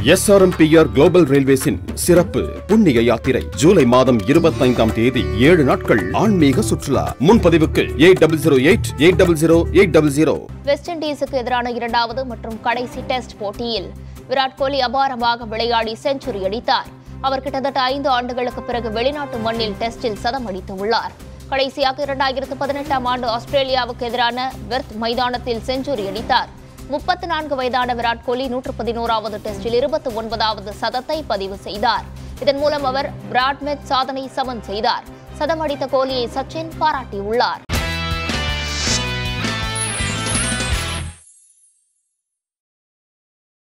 SRMPR global ரயில்வேஸின் சிறப்பு புண்ணிய யாத்திரை ஜூலை மாதம் இருபத்தைந்தாம் தேதி ஏழு நாட்கள் ஆன்மீக சுற்றுலா முன்பதிவுக்கு eight double zero eight eight double zero eight double zero West இண்டீஸுக்கு எதிரான இரண்டாவது மற்றும் கடைசி டெஸ்ட் போட்டியில் விராட் கோலி அபாரமாக விளையாடி செஞ்சுரி அடித்தார் அவர் கிட்டத்தட்ட ஐந்து ஆண்டுகளுக்கு பிறகு வெளிநாட்டு மண்ணில் டெஸ்டில் சதம் அடித்துள்ளார் கடைசியாக இரண்டாயிரத்து பதினெட்டாம் ஆண்டு ஆஸ்திரேலியாவுக்கு எதிரான வெர்த் மைதானத்தில் செஞ்சுரி அடித்தார் முப்பத்தி நான்கு வயதான விராட் கோலி நூற்று பதினோராவது டெஸ்டில் இருபத்தி ஒன்பதாவது சதத்தை பதிவு செய்தார் இதன் மூலம் அவர் பிராட்மெட் சாதனை சமன் செய்தார் சதம் அடித்த கோலியை சச்சின் பாராட்டியுள்ளார்